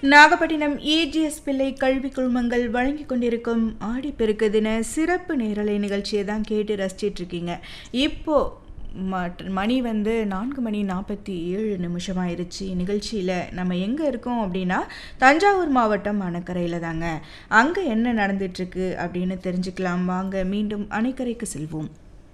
Nagapattinam EGS பிள்ளை கல்வி குழுமங்கள் வழங்கி கொண்டிருக்கும் ஆடிப்பெருக்கு தின சிறப்பு நேரலை நிகழ்ச்சியை தான் கேட்டு ரசிச்சிட்டு இருக்கீங்க இப்போ மற்ற- மணி வந்து நான்கு மணி நாற்பத்தி ஏழு நிமிஷம் ஆயிருச்சு நிகழ்ச்சியில் நம்ம எங்கே இருக்கோம் அப்படின்னா தஞ்சாவூர் மாவட்டம் அணைக்கரையில் தாங்க அங்கே என்ன நடந்துட்டுருக்கு அப்படின்னு தெரிஞ்சுக்கலாம் வாங்க மீண்டும் அணைக்கரைக்கு செல்வோம்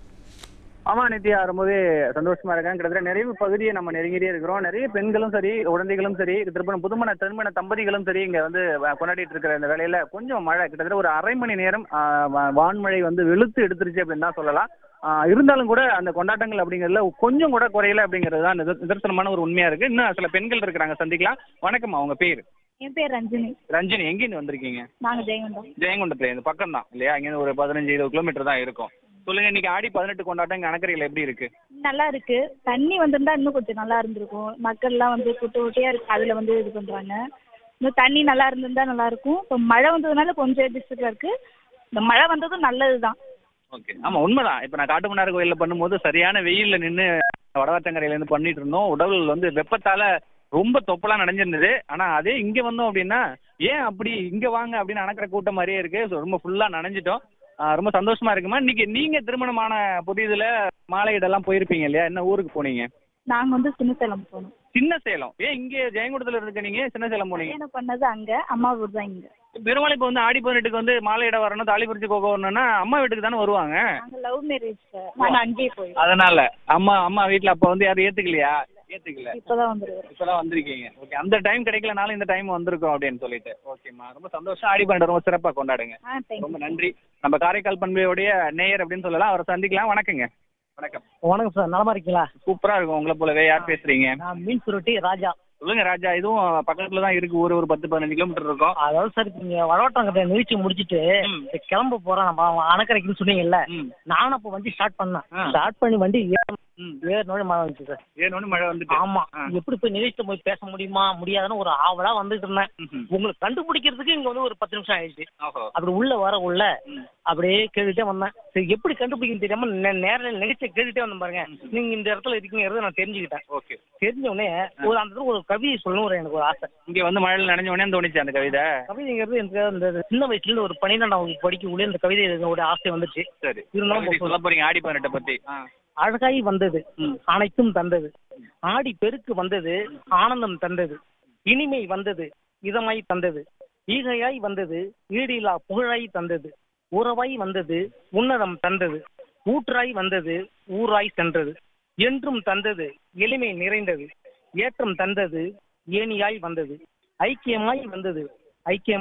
ஆமா நித்யா ரொம்பவே சந்தோஷமா இருக்கேன் கிட்டத்தட்ட நிறைவு பகுதியை நம்ம நெருங்கிட்டே இருக்கிறோம் நிறைய பெண்களும் சரி குழந்தைகளும் சரி திருமண புதுமண திருமண தம்பதிகளும் சரி இங்க வந்து வ- கொண்டாடிட்டு இருக்கிற இந்த வேலையில கொஞ்சம் மழை கிட்டத்தட்ட ஒரு அரை மணி நேரம் ஆ, வ- வான்மழை வந்து வெளுத்து எடுத்துருச்சு அப்படின்னு தான் சொல்லலாம் ஆ, இருந்தாலும் கூட அந்த கொண்டாட்டங்கள் அப்படிங்கறதுல கொஞ்சம் கூட குறையல அப்படிங்கிறது தான் நிதர்- நிதர்சனமான ஒரு உண்மையா இருக்கு இன்னும் சில பெண்கள் இருக்கிறாங்க சந்திக்கலாம் வணக்கம்மா உங்க பேர் என் பேர் ரஞ்சினி ரஞ்சினி எங்கேருந்து வந்திருக்கீங்க நாங்க ஜெயங்கொண்டம் ஜெயங்கொண்டத்துல இந்த பக்கம் தான் இல்லையா இங்க ஒரு பதினஞ்சு இருபது கிலோமீட்டர் தான் இருக்கும் சொல்லுங்க இன்னைக்கு ஆடி பதினெட்டு கொண்டாட்டம் இங்க அணக்கரையில் எப்படி இருக்கு நல்லா இருக்கு தண்ணி வந்திருந்தா இன்னும் கொஞ்சம் நல்லா இருந்திருக்கும் மக்கள்லாம் வந்து குட்டு குட்டியா இருக்கு அதுல வந்து இது பண்றாங்க இன்னும் தண்ணி நல்லா இருந்திருந்தா நல்லா இருக்கும் இப்போ மழை வந்ததுனால கொஞ்சம் டிஸ்டர்பா இருக்கு இந்த மழை வந்ததும் நல்லதுதான் ஓகே ஆமா உண்மைதான் இப்ப நான் காட்டுமன்னார் கோயில்ல பண்ணும்போது சரியான வெயில்ல நின்று வடவாற்றங்கரையில இருந்து பண்ணிட்டு இருந்தோம் உடல் வந்து வெப்பத்தால ரொம்ப தொப்பலா நனைஞ்சிருந்தது ஆனா அதே இங்க வந்தோம் அப்படின்னா ஏன் அப்படி இங்க வாங்க அப்படின்னு அணக்கிற கூட்டம் மாதிரியே இருக்கு So, ரொம்ப ஃபுல்லா நனைஞ்சிட்டோம் ஆஹ் ரொம்ப சந்தோஷமா இருக்குமா இன்னைக்கு நீங்க திருமணமான புதியதுல மாலையிடெல்லாம் போயிருப்பீங்க இல்லையா என்ன ஊருக்கு போனீங்க நாங்க வந்து சின்னசேலம் போனோம் சின்ன சேலம் ஏன் இங்க ஜெயங்குடத்துல இருக்க நீங்க சின்ன சேலம் போனீங்க கல்யாணம் பண்ணது அங்க அம்மா வீடு தான் இங்க பெருமாள் இப்ப வந்து ஆடி பதினெட்டுக்கு வந்து மாலையிட வரணும் தாலி பிரிச்சு கோக வரணும்னா அம்மா வீட்டுக்கு தானே வருவாங்க நாங்க லவ் மேரேஜ் நாங்க அங்கேயே போய் அதனால அம்மா அம்மா வீட்ல அப்ப வந்து யாரும் ஏத்துக்கலையா ஏத்துக்கல இப்பதான் வந்துருக்கோம் இப்பதான் வந்திருக்கீங்க ஓகே அந்த டைம் கிடைக்கலனாலும் இந்த டைம் வந்திருக்கோம் அப்படின்னு சொல்லிட்டு ஓகேம்மா ரொம்ப சந்தோஷம் ஆடி பண்ணிட்டு ரொம்ப சிறப்பா கொண்டாடுங்க ஆ தேங்க்யூ ரொம்ப நன்றி நம்ம காரைக்கால் பண்பையோடைய நேயர் அப்படின்னு சொல்லலாம் அவரை சந்திக்கலாம் வணக்கங்க வணக்கம் வணக்கம் சார் நலமா இருக்கீங்களா சூப்பரா இருக்கும் உங்களை போலவே யார் பேசுறீங்க நான் மீன் சுருட்டி ராஜா சொல்லுங்க ராஜா இதுவும் பக்கத்துல தான் இருக்கு ஊர் ஒரு பத்து பதினஞ்சு கிலோமீட்டர் இருக்கும் அதாவது சார் இப்ப நீங்க வடவாட்டங்கிட்ட நிகழ்ச்சி முடிச்சிட்டு ம். இப்ப கிளம்ப போறோம் நம்ம அணக்கரைக்குன்னு சொன்னீங்கல்ல ம் நானும் அப்ப வண்டி ஸ்டார்ட் பண்ணேன் ஆ. ஸ்டார்ட் பண்ணி வண்டி ஏற- ம் ஏறினோட மழை வந்துச்சு சார் ஏன்னு மழை வந்துட்டு ஆமா ஆ. எப்படி போய் நிகழ்ச்சியில போய் பேச முடியுமா முடியாதுன்னு ஒரு ஆவலா வந்துட்டு இருந்தேன் ம்ஹும். உங்களுக்கு கண்டுபிடிக்கிறதுக்கு இங்க வந்து ஒரு பத்து நிமிஷம் ஆயிடுச்சு ஓஹோ அப்படி உள்ள வர உள்ள ம். அப்படியே கேட்டுட்டே வந்தேன் சரி எப்படி கண்டுபிடிக்கணும் தெரியாம நே- நேரில் நிகழ்ச்சியை கேட்டுட்டே வந்தேன் பாருங்க நீங்க இந்த இடத்துல இருக்கீங்கிறத நான் தெரிஞ்சுக்கிட்டேன் ஓகே தெரிஞ்ச உடனே ஒரு அந்த இடத்துல ஒரு கவிதை சொல்லணும் ஒரு எனக்கு ஒரு ஆசை இங்க வந்து மழையில நனைஞ்ச உடனே தோணுச்சு அந்த கவிதை கவிதைங்கிறது எனக்கு அந்த சின்ன வயசுல இருந்து ஒரு பன்னிரெண்டாம் வகுப்பு படிக்கக்குள்ளே இந்த கவிதை எழுதனோட ஆசை வந்துச்சு சரி இருந்தாலும் கவிதை சொல்ல போறீங்க ஆடி பதினெட்டை பத்தி ஆ. அழகாய் வந்தது ம். அனைத்தும் தந்தது ஆடி பெருக்கு வந்தது ஆனந்தம் தந்தது இனிமை வந்தது இதமாய் தந்தது ஈகையாய் வந்தது ஈடிலா புகழாய் தந்தது உறவாய் வந்தது உன்னதம் தந்தது ஊற்றாய் வந்தது ஊராய் சென்றது என்றும் தந்தது எளிமை நிறைந்தது ஏற்றம் தந்தது ஏணியாய் வந்தது ஐக்கியமாய் வந்தது ஐக்கியம்